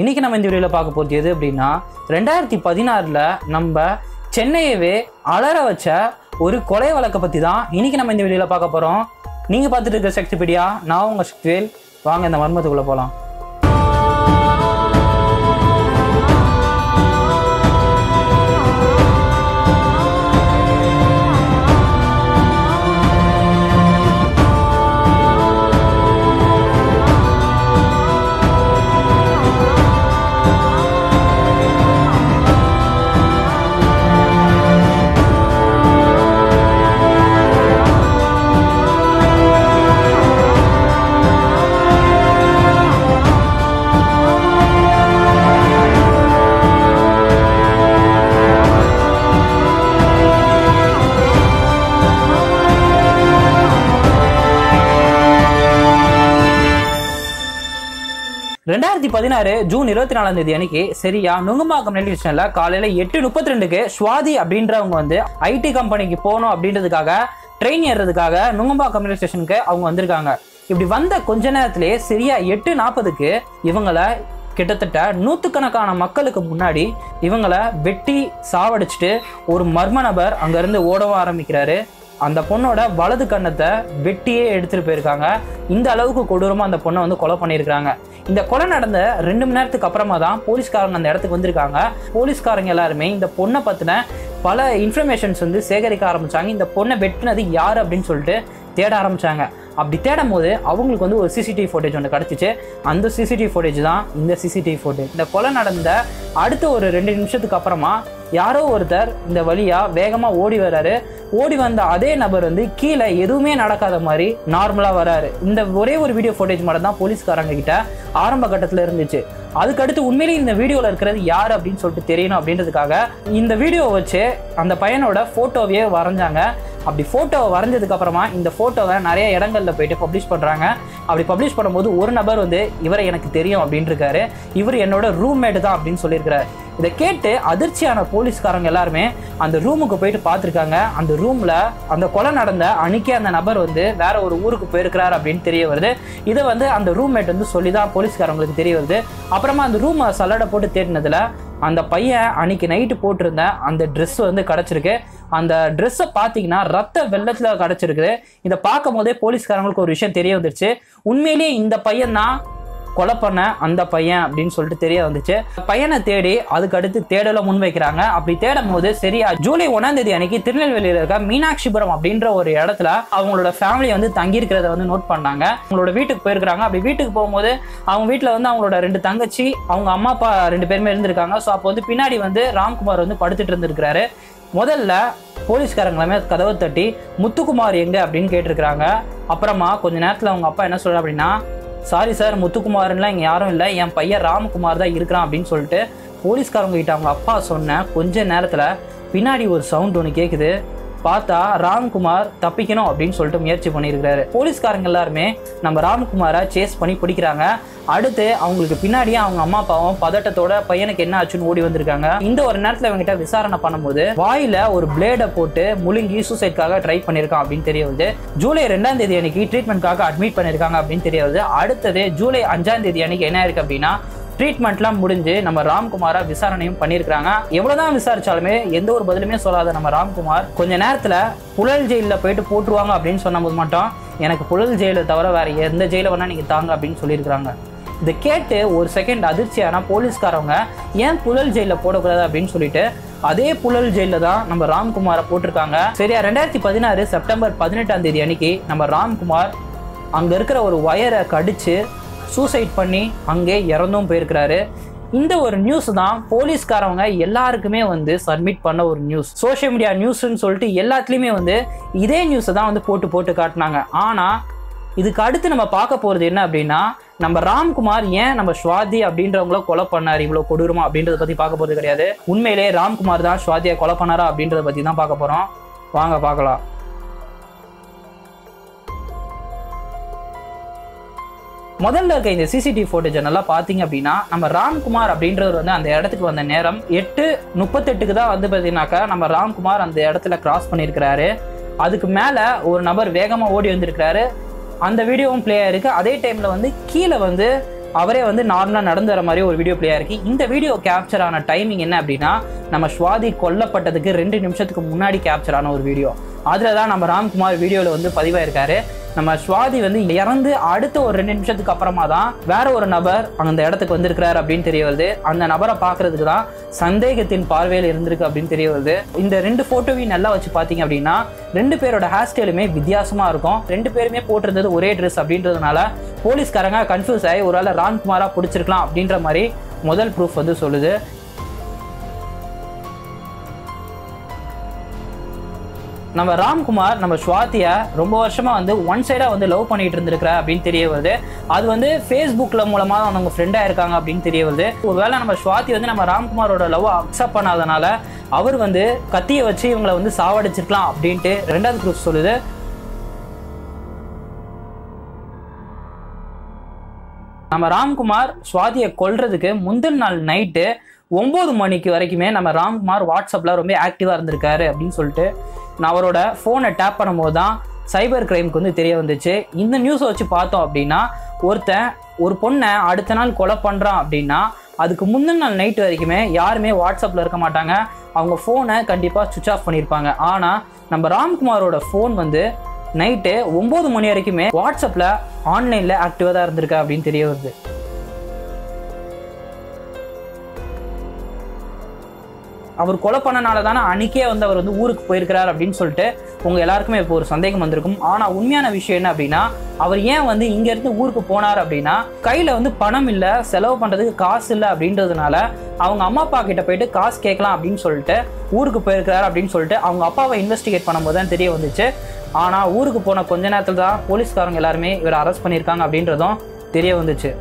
இன்னைக்கு நம்ம இந்த வீடியோவில் பார்க்க போகிறது எது அப்படின்னா ரெண்டாயிரத்தி பதினாறில் நம்ம சென்னையவே அலற வச்ச ஒரு கொலை வழக்கை பற்றி தான் இன்னைக்கு நம்ம இந்த வீடியோவில் பார்க்க போகிறோம் நீங்கள் பார்த்துட்டு இருக்க சக்திபீடியா நான் உங்கள் சக்திவேல் வாங்க இந்த மர்மத்துக்குள்ளே போகலாம் ரெண்டாயிரத்தி பதினாறு ஜூன் இருபத்தி நாலாம் தேதி அன்னைக்கு சரியா நுங்கம்பாக்கம் ரயில்வே ஸ்டேஷன்ல காலையில எட்டு முப்பத்தி ரெண்டுக்கு ஸ்வாதி அப்படின்றவங்க வந்து ஐடி கம்பெனிக்கு போகணும் அப்படின்றதுக்காக ட்ரெயின் ஏறுறதுக்காக நுங்கம்பாக்கம் ரயில்வே ஸ்டேஷனுக்கு அவங்க வந்திருக்காங்க இப்படி வந்த கொஞ்ச நேரத்திலே சரியா எட்டு நாற்பதுக்கு இவங்களை கிட்டத்தட்ட நூற்றுக்கணக்கான மக்களுக்கு முன்னாடி இவங்களை வெட்டி சாவடிச்சுட்டு ஒரு மர்ம நபர் அங்கேருந்து ஓடவும் ஆரம்பிக்கிறாரு அந்த பொண்ணோட வலது கன்னத்தை வெட்டியே எடுத்துட்டு போயிருக்காங்க இந்த அளவுக்கு கொடூரமா அந்த பொண்ணை வந்து கொலை பண்ணியிருக்காங்க இந்த கொலை நடந்த ரெண்டு மணி நேரத்துக்கு அப்புறமா தான் போலீஸ்காரங்க அந்த இடத்துக்கு வந்திருக்காங்க போலீஸ்காரங்க எல்லாருமே இந்த பொண்ணை பத்தின பல இன்ஃபர்மேஷன்ஸ் வந்து சேகரிக்க ஆரம்பிச்சாங்க இந்த பொண்ணை வெட்டினது யார் அப்படின்னு சொல்லிட்டு தேட ஆரம்பிச்சாங்க அப்படி தேடும் போது அவங்களுக்கு வந்து ஒரு சிசிடிவி ஃபுட்டேஜ் ஒன்று கிடச்சிச்சு அந்த சிசிடிவி ஃபுட்டேஜ் தான் இந்த சிசிடிவி ஃபுட்டேஜ் இந்த கொலை நடந்த அடுத்த ஒரு ரெண்டு நிமிஷத்துக்கு அப்புறமா யாரோ ஒருத்தர் இந்த வழியா வேகமா ஓடி வராரு ஓடி வந்த அதே நபர் வந்து கீழே எதுவுமே நடக்காத மாதிரி நார்மலா வராரு இந்த ஒரே ஒரு வீடியோ ஃபுட்டேஜ் மட்டும் தான் போலீஸ்காரங்க கிட்ட ஆரம்ப கட்டத்துல இருந்துச்சு அதுக்கடுத்து உண்மையிலேயே இந்த வீடியோவில் இருக்கிறது யார் அப்படின்னு சொல்லிட்டு தெரியணும் அப்படின்றதுக்காக இந்த வீடியோவை வச்சு அந்த பையனோட ஃபோட்டோவையே வரைஞ்சாங்க அப்படி ஃபோட்டோவை வரைஞ்சதுக்கு அப்புறமா இந்த ஃபோட்டோவை நிறைய இடங்கள்ல போயிட்டு பப்ளிஷ் பண்ணுறாங்க அப்படி பப்ளிஷ் பண்ணும்போது ஒரு நபர் வந்து இவரை எனக்கு தெரியும் அப்படின்னு இருக்காரு இவர் என்னோட ரூம்மேட் தான் அப்படின்னு சொல்லியிருக்கிறாரு இதை கேட்டு அதிர்ச்சியான போலீஸ்காரங்க எல்லாருமே அந்த ரூமுக்கு போயிட்டு பார்த்துருக்காங்க அந்த ரூம்ல அந்த கொலை நடந்த அன்னைக்கே அந்த நபர் வந்து வேற ஒரு ஊருக்கு போயிருக்கிறார் அப்படின்னு தெரிய வருது இதை வந்து அந்த ரூம்மேட் வந்து சொல்லி தான் போலீஸ்காரங்களுக்கு தெரிய வருது அப்புறமா அந்த ரூமை சல்லடை போட்டு தேடினதுல அந்த பையன் அன்னைக்கு நைட்டு போட்டிருந்த அந்த ட்ரெஸ் வந்து கிடச்சிருக்கு அந்த ட்ரெஸ்ஸை பார்த்தீங்கன்னா ரத்த வெள்ளத்தில் கிடச்சிருக்குது இதை பார்க்கும் போதே போலீஸ்காரங்களுக்கு ஒரு விஷயம் தெரிய வந்துருச்சு உண்மையிலேயே இந்த பையன் தான் கொலை பண்ண அந்த பையன் அப்படின்னு சொல்லிட்டு தெரிய வந்துச்சு பையனை தேடி அதுக்கு அடுத்து தேடலை முன்வைக்கிறாங்க அப்படி தேடும் போது சரியா ஜூலை ஒன்னாம் தேதி அன்னைக்கு திருநெல்வேலியில் இருக்க மீனாட்சிபுரம் அப்படின்ற ஒரு இடத்துல அவங்களோட ஃபேமிலி வந்து தங்கியிருக்கிறத வந்து நோட் பண்ணாங்க அவங்களோட வீட்டுக்கு போயிருக்கிறாங்க அப்படி வீட்டுக்கு போகும்போது அவங்க வீட்டில் வந்து அவங்களோட ரெண்டு தங்கச்சி அவங்க அம்மா அப்பா ரெண்டு பேருமே இருந்திருக்காங்க ஸோ அப்போ வந்து பின்னாடி வந்து ராம்குமார் வந்து படுத்துட்டு இருந்திருக்கிறாரு முதல்ல போலீஸ்காரங்க எல்லாமே கதவை தட்டி முத்துக்குமார் எங்க அப்படின்னு கேட்டிருக்கிறாங்க அப்புறமா கொஞ்ச நேரத்தில் அவங்க அப்பா என்ன சொல்ற அப்படின்னா சாரி சார் முத்துக்குமார்லாம் இங்கே யாரும் இல்லை என் பையன் ராம்குமார் தான் இருக்கிறான் அப்படின்னு சொல்லிட்டு போலீஸ்காரங்க கிட்ட அவங்க அப்பா சொன்ன கொஞ்ச நேரத்தில் பின்னாடி ஒரு சவுண்ட் ஒன்று கேட்குது பார்த்தா ராம்குமார் தப்பிக்கணும் அப்படின்னு சொல்லிட்டு முயற்சி பண்ணியிருக்கிறாரு போலீஸ்காரங்க எல்லாருமே நம்ம ராம்குமாரை சேஸ் பண்ணி பிடிக்கிறாங்க அடுத்து அவங்களுக்கு பின்னாடியே அவங்க அம்மா அப்பாவும் பதட்டத்தோட பையனுக்கு என்ன ஆச்சுன்னு ஓடி வந்திருக்காங்க இந்த ஒரு நேரத்தில் இவங்ககிட்ட விசாரணை பண்ணும்போது வாயில ஒரு பிளேடை போட்டு முழுங்கி சூசைட்காக ட்ரை பண்ணியிருக்கான் அப்படின்னு தெரிய வருது ஜூலை ரெண்டாம் தேதி அன்னைக்கு ட்ரீட்மெண்ட்காக அட்மிட் பண்ணியிருக்காங்க அப்படின்னு தெரிய வருது அடுத்தது ஜூலை அஞ்சாம் தேதி அன்னைக்கு என்ன இருக்கு அப்படின்னா ட்ரீட்மெண்ட்லாம் முடிஞ்சு நம்ம ராம்குமாரை விசாரணையும் பண்ணியிருக்கிறாங்க எவ்வளவுதான் விசாரிச்சாலுமே எந்த ஒரு பதிலுமே சொல்லாத நம்ம ராம்குமார் கொஞ்ச நேரத்துல புழல் ஜெயிலில் போயிட்டு போட்டுருவாங்க அப்படின்னு சொன்னபோது மட்டும் எனக்கு புழல் ஜெயிலை தவிர வேற எந்த ஜெயில வேணா நீங்க தாங்க அப்படின்னு சொல்லியிருக்கிறாங்க இதை கேட்டு ஒரு செகண்ட் அதிர்ச்சியான போலீஸ்காரவங்க ஏன் புழல் ஜெயிலில் போடக்கூடாது அப்படின்னு சொல்லிட்டு அதே புழல் ஜெயிலில் தான் நம்ம ராம்குமாரை போட்டிருக்காங்க சரியா ரெண்டாயிரத்தி பதினாறு செப்டம்பர் பதினெட்டாம் தேதி அன்னைக்கு நம்ம ராம்குமார் அங்கே இருக்கிற ஒரு ஒயரை கடிச்சு சூசைட் பண்ணி அங்கே இறந்தும் போயிருக்கிறாரு இந்த ஒரு நியூஸ் தான் போலீஸ்காரவங்க எல்லாருக்குமே வந்து சப்மிட் பண்ண ஒரு நியூஸ் சோஷியல் மீடியா நியூஸ்னு சொல்லிட்டு எல்லாத்துலேயுமே வந்து இதே நியூஸை தான் வந்து போட்டு போட்டு காட்டினாங்க ஆனால் இதுக்கு அடுத்து நம்ம பார்க்க போகிறது என்ன அப்படின்னா நம்ம ராம்குமார் ஏன் நம்ம ஸ்வாதி அப்படின்றவங்கள கொலை பண்ணார் இவ்வளோ கொடூரமா அப்படின்றத பற்றி பார்க்க போகிறது கிடையாது உண்மையிலே ராம்குமார் தான் ஸ்வாதியை கொலை பண்ணாரா அப்படின்றத பற்றி தான் பார்க்க போகிறோம் வாங்க பார்க்கலாம் முதல்ல இருக்க இந்த சிசிடிவி ஃபோட்டேஜை நல்லா பார்த்தீங்க அப்படின்னா நம்ம ராம்குமார் அப்படின்றவர் வந்து அந்த இடத்துக்கு வந்த நேரம் எட்டு முப்பத்தெட்டுக்கு தான் வந்து பார்த்தீங்கன்னாக்கா நம்ம ராம்குமார் அந்த இடத்துல கிராஸ் பண்ணியிருக்கிறாரு அதுக்கு மேலே ஒரு நபர் வேகமாக ஓடி வந்திருக்கிறாரு அந்த வீடியோவும் ப்ளே ஆயிருக்கு அதே டைமில் வந்து கீழே வந்து அவரே வந்து நார்மலாக நடந்து வர மாதிரி ஒரு வீடியோ பிளே இருக்கு இந்த வீடியோ கேப்சர் ஆன டைமிங் என்ன அப்படின்னா நம்ம ஸ்வாதி கொல்லப்பட்டதுக்கு ரெண்டு நிமிஷத்துக்கு முன்னாடி கேப்சர் ஆன ஒரு வீடியோ அதில் தான் நம்ம ராம்குமார் வீடியோவில் வந்து பதிவாயிருக்காரு நம்ம ஸ்வாதி வந்து இறந்து அடுத்த ஒரு ரெண்டு நிமிஷத்துக்கு அப்புறமா தான் வேற ஒரு நபர் அந்த இடத்துக்கு வந்திருக்கிறார் அப்படின்னு தெரிய வருது அந்த நபரை பார்க்கறதுக்கு தான் சந்தேகத்தின் பார்வையில் இருந்திருக்கு அப்படின்னு தெரிய வருது இந்த ரெண்டு போட்டோவையும் நல்லா வச்சு பார்த்தீங்க அப்படின்னா ரெண்டு பேரோட ஹேர் ஸ்டைலுமே வித்தியாசமா இருக்கும் ரெண்டு பேருமே போட்டிருந்தது ஒரே ட்ரெஸ் அப்படின்றதுனால போலீஸ்காரங்க கன்ஃபியூஸ் ஆகி ஒரு வேளை ராம்குமாரா பிடிச்சிருக்கலாம் அப்படின்ற மாதிரி முதல் ப்ரூஃப் வந்து சொல்லுது நம்ம ராம்குமார் நம்ம ஸ்வாதியை ரொம்ப வருஷமா வந்து ஒன் சைடா வந்து லவ் பண்ணிட்டு இருந்திருக்கிற அப்படின்னு தெரிய வருது அது வந்து ஃபேஸ்புக்ல மூலமா அவங்க ஃப்ரெண்டா இருக்காங்க அப்படின்னு தெரிய வருது ஒருவேளை நம்ம ஸ்வாதி வந்து நம்ம ராம்குமாரோட லவ் அக்செப்ட் பண்ணாதனால அவர் வந்து கத்தியை வச்சு இவங்களை வந்து சாவடிச்சிருக்கலாம் அப்படின்ட்டு ரெண்டாவது ப்ரூஃப் சொல்லுது நம்ம ராம்குமார் சுவாதியை கொல்றதுக்கு முந்தின நாள் நைட்டு ஒம்பது மணிக்கு வரைக்குமே நம்ம ராம்குமார் வாட்ஸ்அப்பில் ரொம்ப ஆக்டிவாக இருந்திருக்காரு அப்படின்னு சொல்லிட்டு நான் அவரோட ஃபோனை டேப் பண்ணும்போது தான் சைபர் கிரைமுக்கு வந்து தெரிய வந்துச்சு இந்த நியூஸை வச்சு பார்த்தோம் அப்படின்னா ஒருத்தன் ஒரு பொண்ணை அடுத்த நாள் கொலை பண்ணுறான் அப்படின்னா அதுக்கு முந்தின நாள் நைட் வரைக்குமே யாருமே வாட்ஸ்அப்பில் இருக்க மாட்டாங்க அவங்க ஃபோனை கண்டிப்பாக சுவிச் ஆஃப் பண்ணியிருப்பாங்க ஆனால் நம்ம ராம்குமாரோட ஃபோன் வந்து நைட்டு ஒம்பது மணி வரைக்குமே வாட்ஸ்அப்பில் ஆன்லைனில் ஆக்டிவாக தான் இருந்திருக்கா அப்படின்னு தெரிய வருது அவர் கொலை பண்ணனால தானே அன்னைக்கே வந்து அவர் வந்து ஊருக்கு போயிருக்கிறார் அப்படின்னு சொல்லிட்டு உங்க எல்லாருக்குமே இப்போ ஒரு சந்தேகம் வந்திருக்கும் ஆனா உண்மையான விஷயம் என்ன அப்படின்னா அவர் ஏன் வந்து இங்க இருந்து ஊருக்கு போனார் அப்படின்னா கையில வந்து பணம் இல்ல செலவு பண்றதுக்கு காசு இல்லை அப்படின்றதுனால அவங்க அம்மா அப்பா கிட்ட போயிட்டு காசு கேட்கலாம் அப்படின்னு சொல்லிட்டு ஊருக்கு போயிருக்கிறார் அப்படின்னு சொல்லிட்டு அவங்க அப்பாவை இன்வெஸ்டிகேட் பண்ணும்போது தான் தெரிய வந்துச்சு ஆனா ஊருக்கு போன கொஞ்ச நேரத்துல தான் போலீஸ்காரங்க எல்லாருமே இவரை அரெஸ்ட் பண்ணியிருக்காங்க அப்படின்றதும் தெரிய வந்துச்சு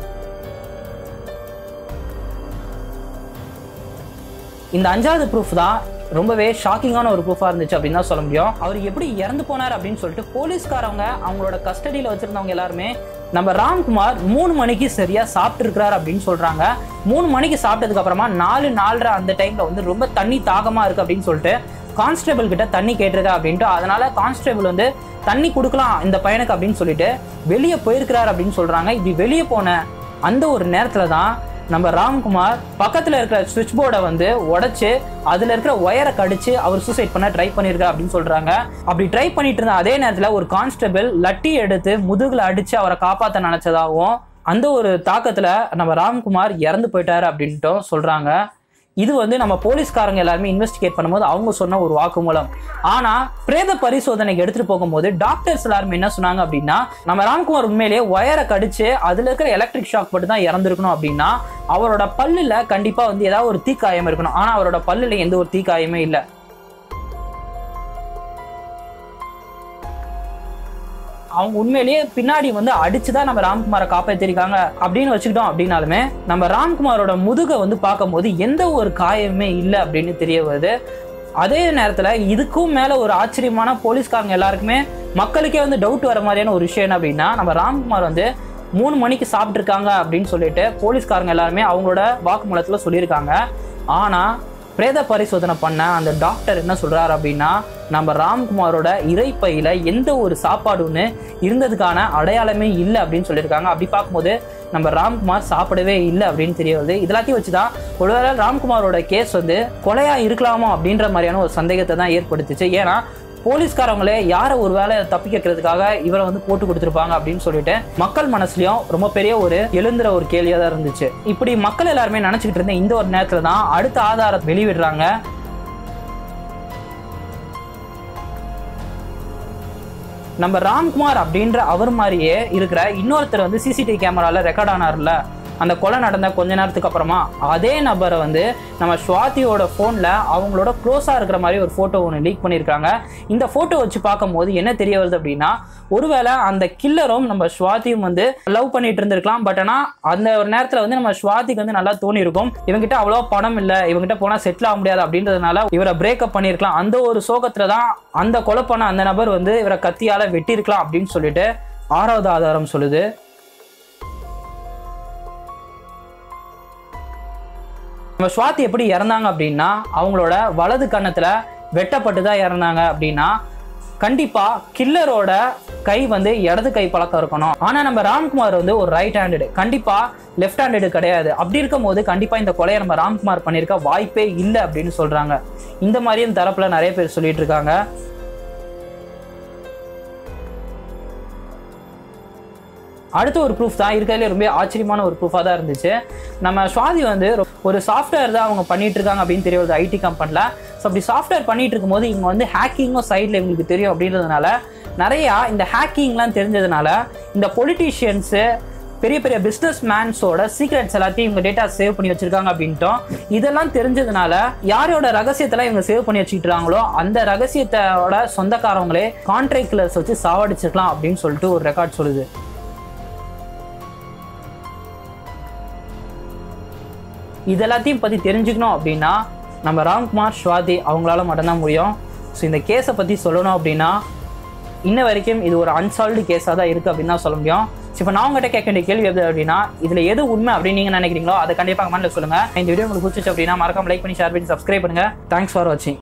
இந்த அஞ்சாவது ப்ரூஃப் தான் ரொம்பவே ஷாக்கிங்கான ஒரு ப்ரூஃபாக இருந்துச்சு அப்படின்னு தான் சொல்ல முடியும் அவர் எப்படி இறந்து போனார் அப்படின்னு சொல்லிட்டு போலீஸ்காரவங்க அவங்களோட கஸ்டடியில் வச்சிருந்தவங்க எல்லாருமே நம்ம ராம்குமார் மூணு மணிக்கு சரியா சாப்பிட்டுருக்கிறார் அப்படின்னு சொல்றாங்க மூணு மணிக்கு சாப்பிட்டதுக்கு அப்புறமா நாலு நாலரை அந்த டைம்ல வந்து ரொம்ப தண்ணி தாகமா இருக்கு அப்படின்னு சொல்லிட்டு கான்ஸ்டபிள் கிட்ட தண்ணி கேட்டிருக்கா அப்படின்ட்டு அதனால கான்ஸ்டபிள் வந்து தண்ணி கொடுக்கலாம் இந்த பையனுக்கு அப்படின்னு சொல்லிட்டு வெளியே போயிருக்கிறார் அப்படின்னு சொல்றாங்க இப்படி வெளியே போன அந்த ஒரு நேரத்துல தான் நம்ம ராம்குமார் பக்கத்துல இருக்கிற சுவிட்ச் போர்டை வந்து உடைச்சு அதுல இருக்கிற ஒயரை கடிச்சு அவர் சூசைட் பண்ண ட்ரை பண்ணிருக்கா அப்படின்னு சொல்றாங்க அப்படி ட்ரை பண்ணிட்டு இருந்த அதே நேரத்துல ஒரு கான்ஸ்டபிள் லட்டி எடுத்து முதுகுல அடிச்சு அவரை காப்பாத்த நினைச்சதாகவும் அந்த ஒரு தாக்கத்துல நம்ம ராம்குமார் இறந்து போயிட்டாரு அப்படின்ட்டும் சொல்றாங்க இது வந்து நம்ம போலீஸ்காரங்க எல்லாருமே இன்வெஸ்டிகேட் பண்ணும்போது அவங்க சொன்ன ஒரு வாக்குமூலம் ஆனா பிரேத பரிசோதனைக்கு எடுத்துட்டு போகும்போது டாக்டர்ஸ் எல்லாருமே என்ன சொன்னாங்க அப்படின்னா நம்ம ராம்குமார் உண்மையிலேயே ஒயரை கடிச்சு அதுல இருக்கிற எலக்ட்ரிக் ஷாக் பட்டு தான் இறந்துருக்கணும் அப்படின்னா அவரோட பல்லுல கண்டிப்பா வந்து ஏதாவது ஒரு தீக்காயம் இருக்கணும் ஆனா அவரோட பல்லுல எந்த ஒரு தீக்காயமே இல்லை அவங்க உண்மையிலேயே பின்னாடி வந்து அடிச்சுதான் நம்ம ராம்குமாரை காப்பாத்திருக்காங்க அப்படின்னு வச்சுக்கிட்டோம் அப்படின்னாலுமே நம்ம ராம்குமாரோட முதுகை வந்து பார்க்கும்போது எந்த ஒரு காயமே இல்லை அப்படின்னு தெரிய வருது அதே நேரத்துல இதுக்கும் மேல ஒரு ஆச்சரியமான போலீஸ்காரங்க எல்லாருக்குமே மக்களுக்கே வந்து டவுட் வர மாதிரியான ஒரு விஷயம் என்ன அப்படின்னா நம்ம ராம்குமார் வந்து மூணு மணிக்கு சாப்பிட்ருக்காங்க அப்படின்னு சொல்லிட்டு போலீஸ்காரங்க எல்லாருமே அவங்களோட வாக்குமூலத்துல சொல்லியிருக்காங்க ஆனா பிரேத பரிசோதனை பண்ண அந்த டாக்டர் என்ன சொல்றாரு அப்படின்னா நம்ம ராம்குமாரோட இறைப்பையில எந்த ஒரு சாப்பாடுன்னு இருந்ததுக்கான அடையாளமே இல்லை அப்படின்னு சொல்லியிருக்காங்க அப்படி பார்க்கும்போது நம்ம ராம்குமார் சாப்பிடவே இல்லை அப்படின்னு தெரிய வருது இதெல்லாத்தையும் வச்சுதான் ஒருவேளை ராம்குமாரோட கேஸ் வந்து கொலையா இருக்கலாமோ அப்படின்ற மாதிரியான ஒரு சந்தேகத்தை தான் ஏற்படுத்துச்சு ஏன்னா போலீஸ்காரங்களே யாரை ஒரு வேலை தப்பி கேட்கறதுக்காக இவரை வந்து போட்டு கொடுத்துருப்பாங்க அப்படின்னு சொல்லிட்டு மக்கள் மனசுலயும் ரொம்ப பெரிய ஒரு எழுந்துற ஒரு கேள்வியா தான் இருந்துச்சு இப்படி மக்கள் எல்லாருமே நினைச்சுக்கிட்டு இருந்த இந்த ஒரு நேரத்துல தான் அடுத்த ஆதாரத்தை வெளிவிடுறாங்க நம்ம ராம்குமார் அப்படின்ற அவர் மாதிரியே இருக்கிற இன்னொருத்தர் வந்து சிசிடிவி கேமரால ரெக்கார்ட் ஆனார்ல அந்த கொலை நடந்த கொஞ்ச நேரத்துக்கு அப்புறமா அதே நபரை வந்து நம்ம ஸ்வாதியோட ஃபோனில் அவங்களோட க்ளோஸாக இருக்கிற மாதிரி ஒரு ஃபோட்டோ ஒன்று லீக் பண்ணியிருக்காங்க இந்த ஃபோட்டோ வச்சு பார்க்கும்போது என்ன தெரிய வருது அப்படின்னா ஒருவேளை அந்த கில்லரும் நம்ம ஸ்வாதியும் வந்து லவ் பண்ணிட்டு இருந்திருக்கலாம் பட் ஆனால் அந்த ஒரு நேரத்தில் வந்து நம்ம ஸ்வாதிக்கு வந்து நல்லா தோணி இருக்கும் இவங்கிட்ட அவ்வளோ பணம் இல்லை இவங்கிட்ட போனால் செட்டில் ஆக முடியாது அப்படின்றதுனால இவரை பிரேக்கப் பண்ணியிருக்கலாம் அந்த ஒரு சோகத்தில் தான் அந்த கொலை பண்ண அந்த நபர் வந்து இவரை கத்தியால் வெட்டியிருக்கலாம் அப்படின்னு சொல்லிட்டு ஆறாவது ஆதாரம் சொல்லுது நம்ம ஸ்வாதி எப்படி இறந்தாங்க அப்படின்னா அவங்களோட வலது கன்னத்துல வெட்டப்பட்டு தான் இறந்தாங்க அப்படின்னா கண்டிப்பா கில்லரோட கை வந்து இடது கை பழக்கம் இருக்கணும் ஆனா நம்ம ராம்குமார் வந்து ஒரு ரைட் ஹேண்டடு கண்டிப்பா லெஃப்ட் ஹேண்டடு கிடையாது அப்படி இருக்கும் போது கண்டிப்பா இந்த கொலையை நம்ம ராம்குமார் பண்ணியிருக்க வாய்ப்பே இல்லை அப்படின்னு சொல்றாங்க இந்த மாதிரியும் தரப்புல நிறைய பேர் சொல்லிட்டு இருக்காங்க அடுத்த ஒரு ப்ரூஃப் தான் இருக்கிறதுலே ரொம்ப ஆச்சரியமான ஒரு ப்ரூஃபாக தான் இருந்துச்சு நம்ம சுவாதி வந்து ரொ- ஒரு சாஃப்ட்வேர் தான் அவங்க பண்ணிட்டு இருக்காங்க அப்படின்னு தெரிய வருது ஐடி கம்பெனியில் ஸோ அப்படி சாஃப்ட்வேர் பண்ணிட்டு இருக்கும்போது இவங்க வந்து ஹேக்கிங்கும் சைடில் இவங்களுக்கு தெரியும் அப்படின்றதுனால நிறையா இந்த ஹேக்கிங்லாம் தெரிஞ்சதுனால இந்த பொலிட்டீஷியன்ஸு பெரிய பெரிய பிஸ்னஸ் மேன்ஸோட சீக்ரெட்ஸ் எல்லாத்தையும் இவங்க டேட்டா சேவ் பண்ணி வச்சிருக்காங்க அப்படின்ட்டோம் இதெல்லாம் தெரிஞ்சதுனால யாரோட ரகசியத்தெல்லாம் இவங்க சேவ் பண்ணி வச்சுக்கிட்டாங்களோ அந்த ரகசியத்தோட சொந்தக்காரவங்களே கான்ட்ராக்ட் கிளர்ஸ் வச்சு சாவடிச்சிருக்கலாம் அப்படின்னு சொல்லிட்டு ஒரு ரெக்கார்ட் சொல்லுது இது எல்லாத்தையும் பற்றி தெரிஞ்சுக்கணும் அப்படின்னா நம்ம ராம்குமார் ஸ்வாதி அவங்களால மட்டும்தான் முடியும் ஸோ இந்த கேஸை பற்றி சொல்லணும் அப்படின்னா இன்ன வரைக்கும் இது ஒரு அன்சால்வ்டு கேஸாக தான் இருக்குது அப்படின்னு தான் சொல்ல முடியும் ஸோ இப்போ நான் உங்கள்கிட்ட கேட்க வேண்டிய கேள்வி எது அப்படின்னா இதில் எது உண்மை அப்படின்னு நீங்கள் நினைக்கிறீங்களோ அதை கண்டிப்பாக கமெண்ட்டில் சொல்லுங்கள் இந்த வீடியோ உங்களுக்கு பிடிச்சிச்சு அப்படின்னா மறக்காம லைக் பண்ணி ஷேர் பண்ணி சப்ஸ்கிரைப் பண்ணுங்கள் தேங்க்ஸ் ஃபார் வாட்சிங்